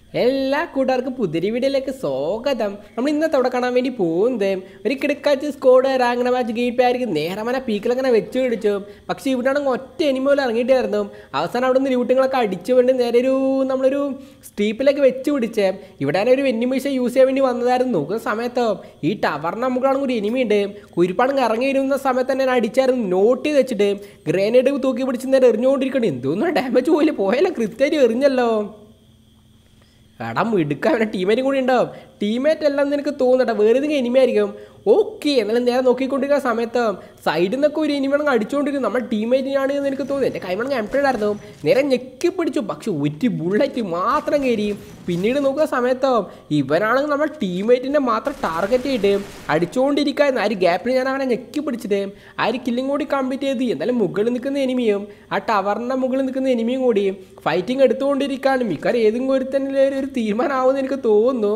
എല്ലാ കൂട്ടുകാർക്കും പുതിരി വീഡിയോയിലേക്ക് സ്വാഗതം നമ്മൾ ഇന്നത്തെ അവിടെ കാണാൻ വേണ്ടി പോകുന്നത് ഒരു കിടക്കാച്ച് സ്കോഡ് റാങ്ങണ മാച്ച് ഗെയിപ്പായിരിക്കും നേരമന പീക്കിലങ്ങനെ വെച്ച് പിടിച്ചു പക്ഷേ ഇവിടെ ആണെങ്കിൽ ഒറ്റ എനിമ പോലെ ഇറങ്ങിയിട്ടായിരുന്നു അവസാനം അവിടെ നിന്ന് ലൂട്ടുകളൊക്കെ അടിച്ചു കൊണ്ട് നേരെ ഒരു നമ്മളൊരു സ്റ്റീപ്പിലേക്ക് വെച്ച് പിടിച്ചേ ഇവിടെ ഒരു വെന്നിമിഷ യൂസ് ചെയ്യാൻ വേണ്ടി വന്നതായിരുന്നു നോക്കുന്ന സമയത്തോ ഈ ടവറിന് നമുക്കാണെങ്കിൽ ഒരു എനിമി ഉണ്ട് കുരിപ്പാണെങ്കിൽ ഇറങ്ങി വരുന്ന സമയത്ത് തന്നെ ഞാൻ അടിച്ചായിരുന്നു നോട്ട് ചെയ്ത് വെച്ചിട്ട് ഗ്രനേഡ് തൂക്കി പിടിച്ച് നേരെ എറിഞ്ഞുകൊണ്ടിരിക്കണം എന്തോന്നും ഡാമേജ് പോയില്ല പോയാലോ കൃത്യമായിട്ട് എറിഞ്ഞല്ലോ എടാ മിടുക്ക അവനെ ടീമേറ്റും കൂടി ഉണ്ടാവും ടീമേറ്റ് എല്ലാം നിനക്ക് തോന്നട്ടെ വേറെ ഏതെങ്കിലും എനിമയായിരിക്കും ഓക്കെ എന്നാലും നേരെ നോക്കിക്കൊണ്ടിരിക്കുന്ന സമയത്ത് സൈഡിൽ നിന്നൊക്കെ ഒരു എനിമയാണെങ്കിൽ അടിച്ചുകൊണ്ടിരിക്കും നമ്മൾ ടീമേറ്റിനാണ് എന്ന് എനിക്ക് തോന്നുന്നു എൻ്റെ കൈമണെങ്കിൽ എംപ്റ്റഡ് ആയിരുന്നു നേരെ ഞെക്കി പിടിച്ചു പക്ഷെ ഒരു ബുള്ളറ്റ് മാത്രം കയറി പിന്നീട് നോക്കുന്ന സമയത്ത് ഇവനാണെങ്കിൽ നമ്മൾ ടീമേറ്റിനെ മാത്രം ടാർഗറ്റ് ചെയ്തിട്ട് അടിച്ചുകൊണ്ടിരിക്കാൻ ആ ഒരു ഗ്യാപ്പിൽ ഞാൻ അവനെ ഞെക്കി പിടിച്ചിട്ട് ആ ഒരു കില്ലിങ് കൂടി കംപ്ലീറ്റ് ചെയ്ത് എന്നാലും മുകളിൽ നിൽക്കുന്ന എനിമിയും ആ ടവറിൻ്റെ മുകളിൽ നിൽക്കുന്ന എനിമിയും കൂടി ഫൈറ്റിംഗ് എടുത്തുകൊണ്ടിരിക്കുകയാണ് മിക്കവാറും ഏതെങ്കിലും ഒരു തന്നെ ഒരു തീരുമാനമാവുമെന്ന് എനിക്ക് തോന്നുന്നു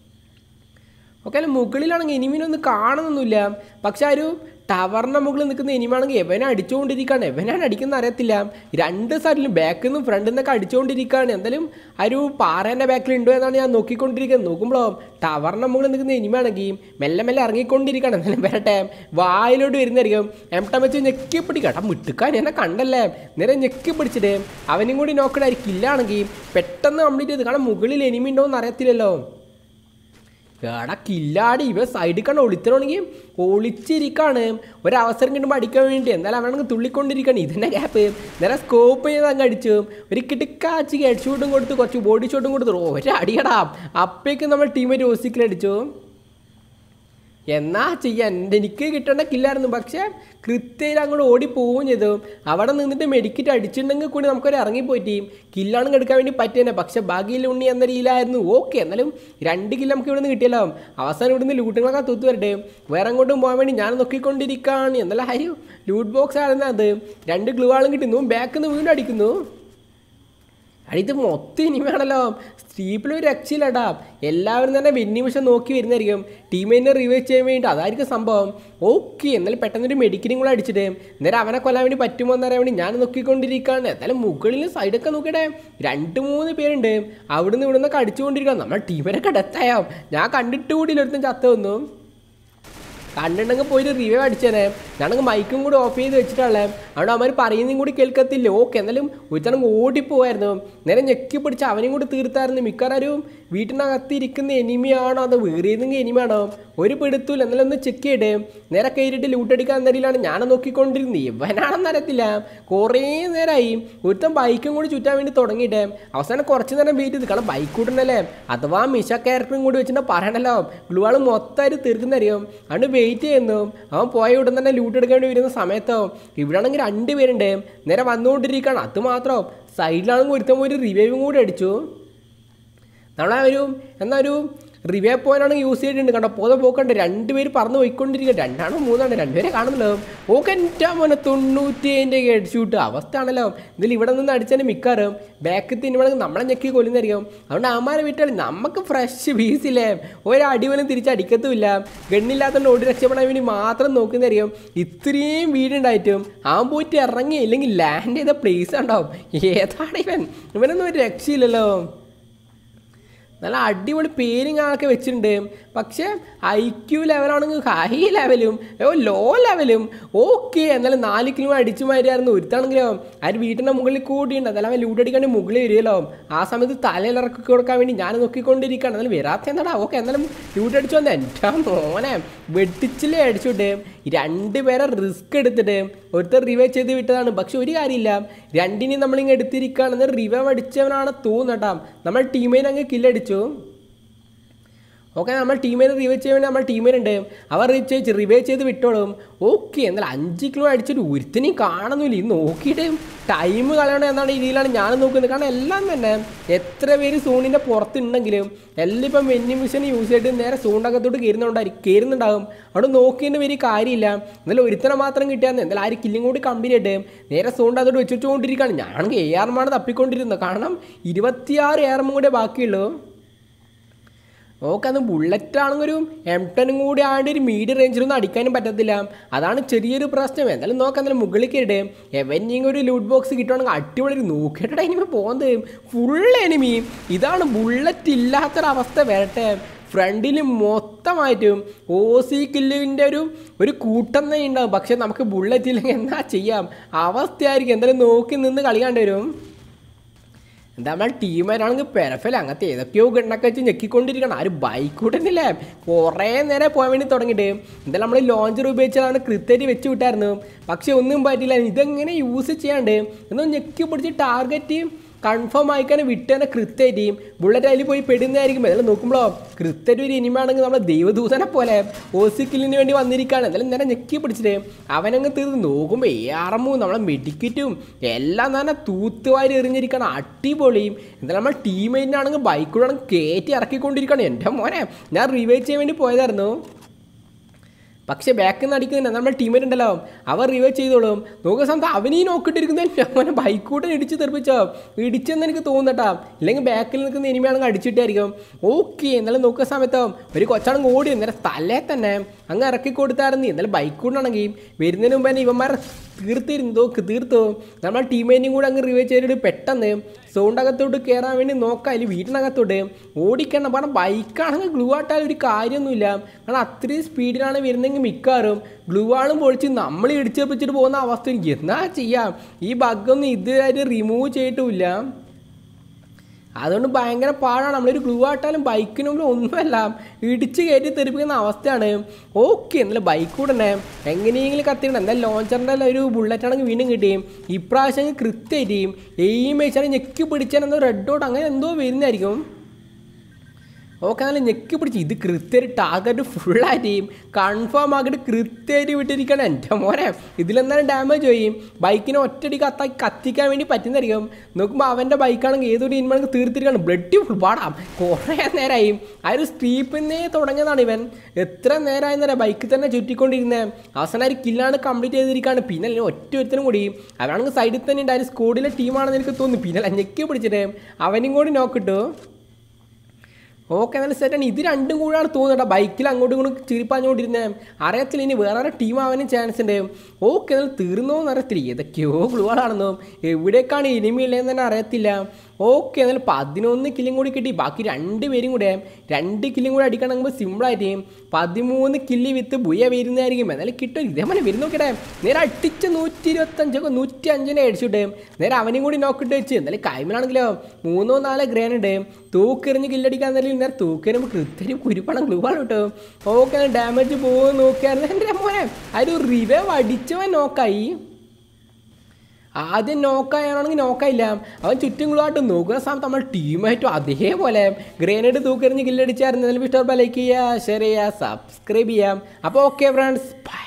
ഓക്കെ അല്ല മുകളിലാണെങ്കിൽ എനിമിനൊന്നും കാണുന്നൊന്നുമില്ല പക്ഷെ ആ ഒരു ടവറിൻ്റെ മുകളിൽ നിൽക്കുന്ന എനിമാണെങ്കിൽ എവനെ അടിച്ചുകൊണ്ടിരിക്കുകയാണ് എവനാണ് അടിക്കുന്ന അറിയത്തില്ല രണ്ട് സൈഡിലും ബാക്കിൽ നിന്നും ഫ്രണ്ടിൽ നിന്നൊക്കെ അടിച്ചുകൊണ്ടിരിക്കുകയാണ് എന്തായാലും ആ ഒരു പാറേൻ്റെ ബാക്കിൽ ഉണ്ടോ എന്നാണ് ഞാൻ നോക്കിക്കൊണ്ടിരിക്കുന്നത് നോക്കുമ്പോഴോ ടവറിൻ്റെ മുകളിൽ നിൽക്കുന്ന എനിമാണെങ്കിൽ മെല്ലെ മെല്ലെ ഇറങ്ങിക്കൊണ്ടിരിക്കുകയാണ് എന്തായാലും വരട്ടെ വായിലോട്ട് വരുന്നതായിരിക്കും എംട്ടം വെച്ച് ഞെക്കി പിടിക്കട്ടെ മിട്ടുക്കാൻ എന്നെ കണ്ടല്ലേ നേരെ ഞെക്കി പിടിച്ചിട്ട് അവനും കൂടി നോക്കണായിരിക്കും ഇല്ലാണെങ്കിൽ പെട്ടെന്ന് കംപ്ലീറ്റ് ചെയ്ത് കാരണം മുകളിൽ എനിമി ഉണ്ടോ എന്ന് അറിയത്തില്ലല്ലോ എടാ കില്ലാടി ഇവ സൈഡിൽ കണ്ട് ഒളിത്തണമെങ്കിൽ ഒളിച്ചിരിക്കാണ് ഒരവസരം കിട്ടുമ്പോൾ അടിക്കാൻ വേണ്ടി എന്തായാലും അവനാണെങ്കിൽ തുള്ളിക്കൊണ്ടിരിക്കുകയാണ് ഇതിൻ്റെ ഗ്യാപ്പ് നേരെ സ്കോപ്പ് ചെയ്ത് അങ്ങ് അടിച്ചു ഒരു കിട്ടിക്കാച്ചി ഹെഡ് ഷൂട്ടും കൊടുത്ത് കുറച്ച് ബോഡി ഷോട്ടും കൊടുത്തു ഒരടിയടാ അപ്പേക്ക് നമ്മൾ ടീമേറ്റ് ഓസിക്കൽ അടിച്ചു എന്നാ ചെയ്യാൻ എൻ്റെ എനിക്ക് കിട്ടേണ്ട കില്ലായിരുന്നു പക്ഷേ കൃത്യയിൽ അങ്ങോട്ട് ഓടി പോവുകയും ചെയ്തു അവിടെ നിന്നിട്ട് മെഡിക്കറ്റ് അടിച്ചിട്ടുണ്ടെങ്കിൽ കൂടി നമുക്കൊരു ഇറങ്ങിപ്പോയിട്ട് കില്ലാണ് എടുക്കാൻ വേണ്ടി പറ്റിയെന്നെ പക്ഷേ ഭാഗ്യയിൽ ഉണ്ണി എന്ന രീതിയിലായിരുന്നു ഓക്കെ എന്നാലും രണ്ട് കില്ല് നമുക്ക് ഇവിടെ നിന്ന് കിട്ടിയല്ലോ അവസാനം ഇവിടുന്ന് ലൂട്ടുകളൊക്കെ തൂത്ത് വരട്ടെ വേറെ അങ്ങോട്ടും പോകാൻ വേണ്ടി ഞാൻ നോക്കിക്കൊണ്ടിരിക്കുകയാണ് എന്നാലും ഹരി ലൂട്ട് ബോക്സ് ആയിരുന്നു അത് രണ്ട് ഗ്ലൂ ആളും കിട്ടുന്നു ബാക്കിൽ നിന്ന് വീണ്ടും അടിക്കുന്നു അടി ഇത് മൊത്തം ഇനിമയാണല്ലോ സ്റ്റീപ്പിലൊരു രക്ഷയില്ലടാ എല്ലാവരും തന്നെ വെന്നിമിഷം നോക്കി വരുന്നതായിരിക്കും ടീമിനെ റിവൈവ് ചെയ്യാൻ വേണ്ടി അതായിരിക്കും സംഭവം ഓക്കെ എന്നാലും പെട്ടെന്നൊരു മെഡിക്കലും കൂടെ അടിച്ചിട്ട് നേരെ അവനെ കൊല്ലാൻ വേണ്ടി പറ്റുമോ എന്നറിയാൻ വേണ്ടി ഞാൻ നോക്കിക്കൊണ്ടിരിക്കുകയാണ് എന്നാലും മുകളിൽ സൈഡൊക്കെ നോക്കിയിട്ടെ രണ്ട് മൂന്ന് പേരുണ്ട് അവിടുന്ന് ഇവിടുന്നൊക്കെ അടിച്ചുകൊണ്ടിരിക്കുക നമ്മൾ ടീമിനൊക്കെ ഡെത്തായോ ഞാൻ കണ്ടിട്ട് കൂടി ഒരുത്തും ചത്ത വന്നു കണ്ടിട്ടുണ്ടെങ്കിൽ പോയിട്ട് റിവ്യൂ അടിച്ചേനെ ഞാണെങ്കിൽ മൈക്കും കൂടി ഓഫ് ചെയ്ത് വെച്ചിട്ടുള്ളേ അവിടെ അവന്മാർ പറയുന്നതും കൂടി കേൾക്കത്തില്ല ഓക്കെ എന്നാലും ഒരുത്തണെങ്കിൽ ഓടിപ്പോവായിരുന്നു നേരെ ഞെക്കി പിടിച്ച് അവനും കൂടി തീർത്തായിരുന്നു മിക്കവാറും വീട്ടിനകത്ത് ഇരിക്കുന്ന എനിമിയാണോ അതോ വേറെ ഏതെങ്കിലും എനിമിയാണോ ഒരു പിടുത്തൂല എന്നാലും ഒന്ന് ചെക്ക് ചെയ്തേ നേരെ കയറിയിട്ട് ലൂട്ടടിക്കാൻ നേരിലാണ് ഞാൻ നോക്കിക്കൊണ്ടിരുന്നത് ഇവനാണെന്ന് അറിയത്തില്ല കുറേ നേരമായി ഒരുത്തൻ ബൈക്കും കൂടി ചുറ്റാൻ വേണ്ടി തുടങ്ങിയിട്ടേ അവസാനം കുറച്ച് നേരം വെയിറ്റ് ചെയ്ത് കാരണം ബൈക്ക് കൂട്ടണല്ലേ അഥവാ മിഷ ക്യാരക്ടറും കൂടി വെച്ചിട്ട് പറയണല്ലോ ഗ്ലൂ ആൾ മൊത്തമായിട്ട് തീർക്കുന്നറിയും അതുകൊണ്ട് വെയിറ്റ് ചെയ്യുന്നു അവൻ പോയ ഉടൻ തന്നെ ലൂട്ട് എടുക്കേണ്ടി വരുന്ന സമയത്തോ ഇവിടെയാണെങ്കിൽ രണ്ട് പേരുണ്ട് നേരെ വന്നുകൊണ്ടിരിക്കുകയാണ് അത് മാത്രം സൈഡിലാണെങ്കിൽ ഒരുത്തൻ പോയി റിവൈവും കൂടി അടിച്ചു നമ്മളെ ഒരു എന്നാ ഒരു റിവേ പോയിനാണ് യൂസ് ചെയ്തിട്ടുണ്ട് കണ്ടോ പോതെ പോക്കണ്ട് രണ്ടുപേര് പറന്ന് പോയിക്കൊണ്ടിരിക്കുക രണ്ടാണോ മൂന്നാണ് രണ്ടുപേരെ കാണുന്നല്ലോ ഓക്കെ എൻ്റെ മോനെ തൊണ്ണൂറ്റി ഏഴിൻ്റെ ഹെഡ് ഷൂട്ട് അവസ്ഥയാണല്ലോ ഇതിൽ ഇവിടെ നിന്ന് അടിച്ചതിന് മിക്കാറും ബാക്കിൽ തിന്നുവാണെങ്കിൽ നമ്മളെ ഞെക്കി കൊല്ലുന്നതായിരിക്കും അതുകൊണ്ട് അമ്മാരെ വീട്ടിൽ നമുക്ക് ഫ്രഷ് ബീസില്ലേ ഒരടി പോലും തിരിച്ചടിക്കത്തുമില്ല ഗണ്ണില്ലാത്തതുകൊണ്ട് ഓടി രക്ഷപ്പെടാൻ വേണ്ടി മാത്രം നോക്കുന്നതായിരിക്കും ഇത്രയും വീടുണ്ടായിട്ടും അവൻ പോയിട്ട് ഇറങ്ങി ഇല്ലെങ്കിൽ ലാൻഡ് ചെയ്ത പ്ലേസ് ഉണ്ടാവും ഏതാണ് ഇവൻ ഇവനൊന്നും ഒരു രക്ഷയില്ലല്ലോ നല്ല അടിപൊളി പേരിങ് ആളൊക്കെ വെച്ചിട്ടുണ്ട് പക്ഷേ ഐ ക്യു ലെവലാണെങ്കിൽ ഹൈ ലെവലും ഓ ലോ ലെവലും ഓക്കെ എന്നാലും നാല് കിലോ അടിച്ചു മാറിയായിരുന്നു ഒരുത്താണെങ്കിലോ ആ ഒരു വീട്ടിൻ്റെ മുകളിൽ കൂടിയുണ്ട് അതെല്ലാം അവൻ ലൂട്ടടിക്കാണ്ട് മുകളിൽ വരികയല്ലോ ആ സമയത്ത് തലയിലിറക്കി കൊടുക്കാൻ വേണ്ടി ഞാൻ നോക്കിക്കൊണ്ടിരിക്കുകയാണ് എന്നാലും വരാത്ത എന്താടാ ഓക്കെ എന്നാലും ലൂട്ടടിച്ചു വന്ന എൻ്റെ മോനെ വെട്ടിച്ചില്ലേ അടിച്ചുവിട്ട് രണ്ടുപേരെ റിസ്ക് എടുത്തിട്ട് ഒരുത്തർ റിവൈവ് ചെയ്ത് വിട്ടതാണ് പക്ഷെ ഒരു കാര്യമില്ല രണ്ടിനെയും നമ്മളിങ്ങനെ എടുത്തിരിക്കുകയാണെന്ന് റിവൈവ് അടിച്ചവനാണ് തോന്നട്ടാ നമ്മൾ ടീമിനെ അങ്ങ് കില്ലടിച്ചു ഓക്കെ നമ്മൾ ടീമിനെ റിവൈവ് ചെയ്യാൻ വേണ്ടി നമ്മൾ ടീമിനുണ്ട് അവർ റിവൈവ് റിവൈവ് ചെയ്ത് വിട്ടോളും ഓക്കെ എന്നാൽ അഞ്ച് കിലോ അടിച്ചിട്ട് ഒരുത്തിനെയും കാണുന്നില്ല ഇത് നോക്കിയിട്ട് ടൈം കളയണം എന്നാണ് രീതിയിലാണ് ഞാൻ നോക്കുന്നത് കാരണം എല്ലാം തന്നെ എത്ര പേര് സോണിൻ്റെ പുറത്തുണ്ടെങ്കിലും എല്ലാം ഇപ്പം വെന്നി മിഷൻ യൂസ് ചെയ്തിട്ട് നേരെ സോണിനകത്തോട്ട് കയറുന്നുണ്ടായിരിക്കും കയറുന്നുണ്ടാകും അവിടെ നോക്കിയതിൻ്റെ വലിയ കാര്യമില്ല എന്നാലും ഒരുത്തനെ മാത്രം കിട്ടിയാന്ന് എന്തായാലും ആ ഒരു കില്ലും കൂടി കമ്പനി ആയിട്ട് നേരെ സോണിൻ്റെ അതോട്ട് വെച്ചുകൊണ്ടിരിക്കുകയാണ് ഞാണെങ്കിൽ എ ആർമാണ് തപ്പിക്കൊണ്ടിരുന്നത് കാരണം ഇരുപത്തിയാറ് എയർമും കൂടെ ബാക്കിയുള്ളൂ ഓക്കെ അത് ബുള്ളറ്റ് ആണെങ്കിൽ ഒരു എം ടെനും കൂടി ആണ്ട് ഒരു മീഡിയം റേഞ്ചിലൊന്നും അടിക്കാനും പറ്റത്തില്ല അതാണ് ചെറിയൊരു പ്രശ്നം എന്തായാലും നോക്കാം എന്തായാലും മുകളിൽ കയറിയിട്ട് എവനിങ് ഒരു ലൂട്ട് ബോക്സ് കിട്ടുവാണെങ്കിൽ അടിപൊളി ഒരു നോക്കിയിട്ട് ഇനിമ പോകുന്നത് ഫുൾ എനിമി ഇതാണ് ബുള്ളറ്റ് ഇല്ലാത്തൊരവസ്ഥ വരട്ടെ ഫ്രണ്ടിൽ മൊത്തമായിട്ടും ഓ സി കില്ലിൻ്റെ ഒരു ഒരു കൂട്ടം തന്നെ ഉണ്ടാവും പക്ഷെ നമുക്ക് ബുള്ളറ്റ് ഇല്ലെങ്കിൽ എന്നാ ചെയ്യാം അവസ്ഥയായിരിക്കും എന്തായാലും നോക്കി നിന്ന് കളിക്കാണ്ട് വരും എന്താ നമ്മൾ ടീമാരാണെങ്കിൽ പെരഫൽ അങ്ങനത്തെ ഏതൊക്കെയോ ഗണ്ണൊക്കെ വെച്ച് ഞെക്കിക്കൊണ്ടിരിക്കണം ആ ഒരു ബൈക്ക് കൂട്ടുന്നില്ലേ കുറേ നേരം പോകാൻ വേണ്ടി തുടങ്ങിയിട്ട് എന്തായാലും നമ്മൾ ലോഞ്ചർ ഉപയോഗിച്ചതാണ് കൃത്യമായിട്ട് വെച്ച് വിട്ടായിരുന്നു പക്ഷെ ഒന്നും പറ്റില്ല ഇതെങ്ങനെ യൂസ് ചെയ്യാണ്ട് എന്നൊന്ന് ഞെക്കി പിടിച്ച് ടാർഗറ്റ് കൺഫേം ആയിക്കാൻ വിട്ടേനെ കൃത്യമായിട്ട് ബുള്ളറ്റ് അതിൽ പോയി പെടുന്നതായിരിക്കും എന്നാലും നോക്കുമ്പോഴോ കൃത്യമായിട്ട് ഒരു ഇനിമാണെങ്കിൽ നമ്മളെ ദൈവദൂതനെ പോലെ ഓസിക്കിലിന് വേണ്ടി വന്നിരിക്കുകയാണ് എന്തായാലും നേരെ ഞെക്കി പിടിച്ചിട്ട് അവനങ്ങ് തീർന്ന് നോക്കുമ്പോൾ ഏറമൂ നമ്മളെ മെഡിക്കറ്റും എല്ലാം തന്നെ തൂത്തുവാരി എറിഞ്ഞിരിക്കണം അടിപൊളിയും എന്തായാലും നമ്മൾ ടീമേറ്റിനാണെങ്കിൽ ബൈക്കിലാണെങ്കിൽ കയറ്റി ഇറക്കിക്കൊണ്ടിരിക്കുകയാണ് എൻ്റെ മോനെ ഞാൻ റിവൈവ് ചെയ്യാൻ വേണ്ടി പോയതായിരുന്നു പക്ഷേ ബാക്കിൽ നിന്ന് അടിക്കുന്നുണ്ട് നമ്മുടെ ടീമേറ്റ് ഉണ്ടല്ലോ അവർ റിവൈവ് ചെയ്തോളും നോക്കുന്ന സമയത്ത് അവനീ നോക്കിയിട്ടിരിക്കുന്ന അവനെ ബൈക്കൂട്ടൻ ഇടിച്ച് തെറിപ്പിച്ചോ ഇടിച്ചെന്ന് എനിക്ക് തോന്നട്ടാ ഇല്ലെങ്കിൽ ബാക്കിൽ നിൽക്കുന്ന ഇനിമയാണെങ്കിൽ അടിച്ചിട്ടായിരിക്കും ഓക്കെ എന്നാലും നോക്കുന്ന സമയത്തോ ഒരു കൊച്ചാണെങ്കിൽ ഓടി നേരെ തലേ തന്നെ അങ്ങ് ഇറക്കി കൊടുത്തായിരുന്നു എന്നാലും ബൈക്കൂട്ടാണെങ്കിൽ വരുന്നതിന് മുമ്പ് തന്നെ ഇവന്മാരെ തീർത്തിരുന്നു നോക്ക് തീർത്തു നമ്മൾ ടീമേറ്റിനും കൂടെ അങ്ങ് റിവൈവ് ചെയ്തിട്ട് പെട്ടെന്ന് സൗണ്ട് അകത്തോട്ട് കയറാൻ വേണ്ടി നോക്കാം അതിൽ വീട്ടിനകത്തോട്ട് ഓടിക്കണം കാരണം ബൈക്കാണെങ്കിൽ ഗ്ലൂ ആട്ടാൽ ഒരു കാര്യമൊന്നുമില്ല കാരണം അത്രയും സ്പീഡിലാണ് വരുന്നതെങ്കിൽ മിക്കാറും ഗ്ലൂ ആളും പൊളിച്ച് നമ്മൾ ഇടിച്ചേപ്പിച്ചിട്ട് പോകുന്ന അവസ്ഥ എനിക്ക് എന്നാ ചെയ്യാം ഈ ബഗ്ഗൊന്നും ഇതുവരെ റിമൂവ് ചെയ്തിട്ടുമില്ല അതുകൊണ്ട് ഭയങ്കര പാടാണ് നമ്മളൊരു ഗ്ലൂ ആട്ടാലും ബൈക്കിന് മുമ്പിൽ ഒന്നുമല്ല ഇടിച്ച് കയറ്റി തെറിപ്പിക്കുന്ന അവസ്ഥയാണ് ഓക്കെ എന്നാലും ബൈക്ക് കൂടെ തന്നെ എങ്ങനെയെങ്കിലും കത്തിക്കണം എന്തായാലും ലോഞ്ചറിൻ്റെ ഒരു ബുള്ളറ്റ് ആണെങ്കിൽ വീണ്ടും കിട്ടിയും ഇപ്രാവശ്യം കൃത്യമായിട്ട് എയിം വെച്ചാൽ ഞെക്കി പിടിച്ചാൽ എന്തോ റെഡ് ഡോട്ട് അങ്ങനെ എന്തോ വരുന്നതായിരിക്കും ഓക്കെ നല്ല ഞെക്കി പിടിച്ച് ഇത് കൃത്യമായിട്ട് ടാർഗറ്റ് ഫുള്ളായിട്ട് കൺഫേം ആക്കിയിട്ട് കൃത്യമായിട്ട് വിട്ടിരിക്കണം എൻ്റെ മോനെ ഇതിലെന്തായാലും ഡാമേജ് ചെയ്യും ബൈക്കിനെ ഒറ്റയടി കത്താക്കി കത്തിക്കാൻ വേണ്ടി പറ്റുന്നതായിരിക്കും നോക്കുമ്പോൾ അവൻ്റെ ബൈക്കാണെങ്കിൽ ഏതൊരു ഇൻമണക്ക് തീർത്തിരിക്കണം ബ്ലഡ് ഫുൾ പാടാം കുറേ നേരമായി ആ ഒരു സ്ട്രീപ്പിൽ നിന്നേ തുടങ്ങിയതാണ് ഇവൻ എത്ര നേരമായി നേരം ബൈക്കിൽ തന്നെ ചുറ്റിക്കൊണ്ടിരുന്നത് അവസാനം ഒരു കില്ലാണ് കംപ്ലീറ്റ് ചെയ്തിരിക്കുകയാണ് പിന്നെ അല്ലെങ്കിൽ ഒറ്റ ഒരുത്തനും കൂടി അവനാണെങ്കിൽ സൈഡിൽ തന്നെ ഉണ്ട് ആ ഒരു സ്കോഡിലെ ടീമാണെന്ന് എനിക്ക് തോന്നുന്നു പിന്നെ ഞെക്കി പിടിച്ചിട്ട് അവനും കൂടി നോക്കിട്ടു ഓക്കെ നല്ല സെറ്റാണ് ഇത് രണ്ടും കൂടാണ് തോന്നുന്നത് ബൈക്കിൽ അങ്ങോട്ടും ഇങ്ങോട്ടും ചിരിപ്പാഞ്ഞുകൊണ്ടിരുന്നത് അറിയത്തില്ല ഇനി വേറെ ടീം ആവാനും ചാൻസ് ഉണ്ട് ഓക്കെ എന്നാൽ തീർന്നോന്ന് അറിയത്തില്ല ഏതൊക്കെയോ ഗ്ലൂകളാണെന്നോ എവിടേക്കാണ് ഇനിമി ഇല്ലെന്ന് തന്നെ അറിയത്തില്ല ഓക്കെ എന്നാൽ പതിനൊന്ന് കില്ലും കൂടി കിട്ടി ബാക്കി രണ്ട് പേരും കൂടെ രണ്ട് കില്ലും കൂടി അടിക്കണമെങ്കിൽ സിമ്പിളായിട്ട് പതിമൂന്ന് കില്ലി വിത്ത് ബുയ വരുന്നതായിരിക്കും എന്നാലും കിട്ടും ഇതേപോലെ വരുന്ന നോക്കട്ടെ നേരെ അടിച്ച് നൂറ്റി ഇരുപത്തഞ്ചൊക്കെ നൂറ്റി അഞ്ചിനെ അടിച്ചിട്ട് നേരെ അവനെയും കൂടി നോക്കിട്ട് വെച്ച് എന്നാലും കൈമിലാണെങ്കിലോ മൂന്നോ നാലോ ഗ്രേനുണ്ട് തൂക്കെറിഞ്ഞ് കില്ലടിക്കാൻ തന്നെ നേരെ തൂക്കെറിയുമ്പോൾ കൃത്യം കുരുപ്പണം ഗ്ലൂവാണ് കിട്ടും ഓക്കെ ഡാമേജ് പോകുമെന്ന് നോക്കിയായിരുന്നു എൻ്റെ മോനെ ആ ഒരു റിവൈവ് അടിച്ചവൻ നോക്കായി ആദ്യം നോക്കായാണെങ്കിൽ നോക്കായില്ല അവൻ ചുറ്റും ഗ്ലൂവായിട്ട് നോക്കുന്ന സമയത്ത് നമ്മൾ ടീമായിട്ടും അതേപോലെ ഗ്രേനേഡ് തൂക്കെറിഞ്ഞ് കില്ലടിച്ചായിരുന്നു അതിൽ ഇഷ്ടം ലൈക്ക് ചെയ്യുക ഷെയർ ചെയ്യുക സബ്സ്ക്രൈബ് ചെയ്യാം അപ്പോൾ ഓക്കെ ഫ്രണ്ട്സ് ബൈ